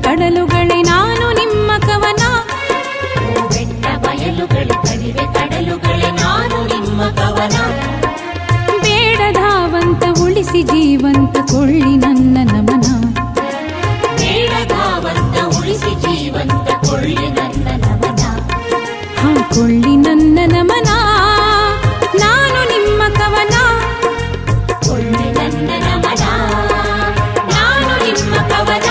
ಕಡಲುಗಳೇ ನಾನು ನಿಮ್ಮ ಕವನ ಓ ಬೆಟ್ಟ ಬಯಲುಗಳೇ ಕಣಿವೆ ಕಡಲುಗಳೇ ನಾನು ನಿಮ್ಮ ಕವನ ಬೇಡಧಾವಂತ ಉಳಿಸಿ ಜೀವಂತ ಕೊಳ್ಳಿ ನನ್ನ ನಮನ ಬೇಡಧಾವಂತ ಉಳಿಸಿ ಜೀವಂತ ಕೊಳ್ಳಿ ನನ್ನ ನಮನ ಹಾಕೊಳ್ಳಿ ನನ್ನ ನಮನ ನಾನು ನಿಮ್ಮ ಕವನ ಕೊಳ್ಳಿ ನನ್ನ ನಮನ ನಾನು ನಿಮ್ಮ ಕವನ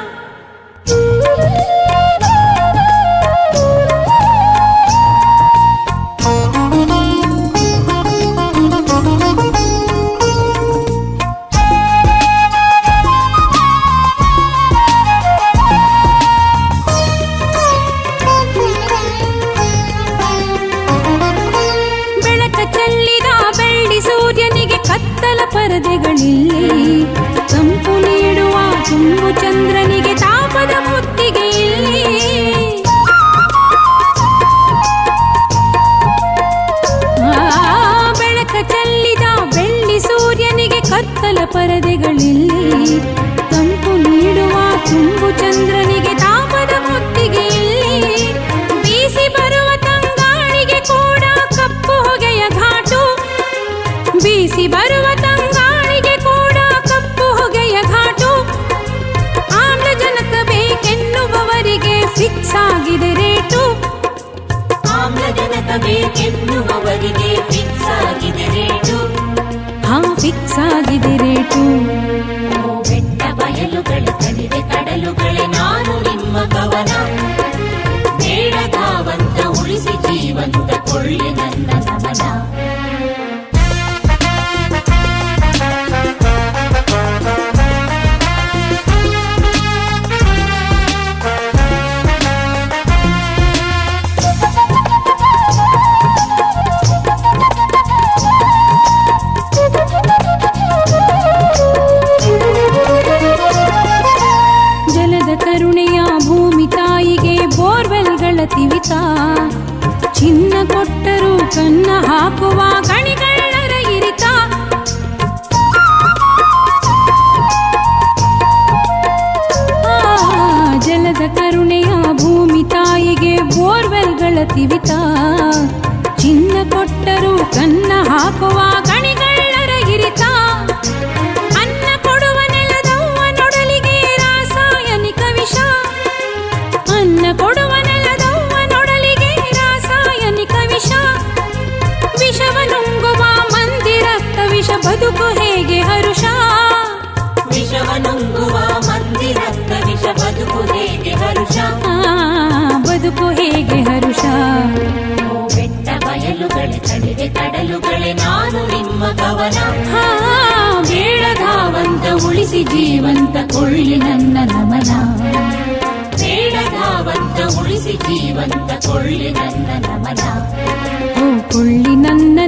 ಬೆಳಕ ಚೆಲ್ಲಿದ ಬೆಳ್ಳಿ ಸೂರ್ಯನಿಗೆ ಕತ್ತಲ ಪರದೆಗಳಿಲ್ಲಿ ತಂಪು ನೀಡುವ ತುಂಬು ಚಂದ್ರನಿಗೆ ತಾಪದ ಮುತ್ತಿಗೆ ಇಲ್ಲಿ ಆ, ಬೆಳಕ ಚೆಲ್ಲಿದ ಬೆಳ್ಳಿ ಸೂರ್ಯನಿಗೆ ಕತ್ತಲ ಪರದೆಗಳಿಲ್ಲಿ ತಂಪು ನೀಡುವ ತುಂಬು ಚಂದ್ರನಿಗೆ ತಾಪದ ಮುತ್ತಿಗೆ ಇಲ್ಲಿ ಬೀಸಿ ಬರುವ ತಂಗಾಳಿಗೆ ಕೂಡ ಕಪ್ಪು ಹೊಗೆಯ ಘಾಟು ಬೀಸಿ ಬರುವ ತಂಗಾಳಿಗೆ ಕೂಡ ಕಪ್ಪು ಹೊಗೆಯ ಘಾಟು ಆಮ್ಲಜನಕ ಬೇಕೆನ್ನುವವರಿಗೆ ಫಿಕ್ಸ್ ಆಗಿದೆ ರೇಟು ಆಮ್ಲಜನಕ ಬೇಕೆನ್ನುವವರಿಗೆ ಫಿಕ್ಸ್ ಆಗಿದೆ ರೇಟು ಹಾ ಫಿಕ್ಸ್ ಆಗಿದೆ ರೇಟು ಓ ಬೆಟ್ಟ ಬಯಲುಗಳೇ ಕಣಿವೆ ಕಡಲುಗಳೇ ನಾನು ನಿಮ್ಮ ಕವನ ಬೇಡಧಾವಂತ ಉಳಿಸಿ ಜೀವಂತ ಕೊಳ್ಳಿ ನನ್ನ ನಮನ ಜಲದ ಕರುಣೆಯ ಭೂಮಿ ತಾಯಿಗೆ ಬೋರ್ವೆಲ್ಗಳ ತಿವಿತ ಚಿನ್ನ ಕೊಟ್ಟರು ಕನ್ನ ಹಾಕುವ ಗಣಿಗಳ್ಳರ ಇರಿತ ಆ, ಜಲದ ಕರುಣೆಯ ಭೂಮಿ ತಾಯಿಗೆ ಬೋರ್ವೆಲ್ಗಳ ತಿವಿತ ಚಿನ್ನ ಕೊಟ್ಟರು ಕನ್ನ ಹಾಕುವ ಗಣಿಗಳ್ಳರ ಇರಿತ ಅನ್ನ ಕೊಡುವ ನೆಲದವ್ವ ನೊಡಲಿಗೆ ರಾಸಾಯನಿಕ ವಿಷ ಅನ್ನ ಕೊಡುವ ನೆಲದವ್ವ ನೊಡಲಿಗೆ ರಾಸಾಯನಿಕ ವಿಷ ವಿಷವ ನುಂಗುವ ಮಂದಿರಕ್ತ ವಿಷ ಬದುಕು ಹೇಗೆ ಹರುಷ ವಿಷವ ನುಂಗುವ ಮಂದಿರತ್ತ ವಿಷ ಬದುಕು ಹೇಗೆ ಹರುಷ ಆ, ಬದುಕು ಹೇಗೆ ಹರುಷ ಓ ಬೆಟ್ಟ ಬಯಲುಗಳೇ ಕಣಿವೆ ಕಡಲುಗಳೇ ನಾನು ನಿಮ್ಮ ಕವನ ಹಾ ಬೇಡಧಾವಂತ ಉಳಿಸಿ ಜೀವಂತ ಕೊಳ್ಳಿ ನನ್ನ ನಮನ ಬೇಡಧಾವಂತ ಉಳಿಸಿ ಜೀವಂತ ಕೊಳ್ಳಿ ನನ್ನ ನಮನ ಓ ಕೊಳ್ಳಿ ನನ್ನ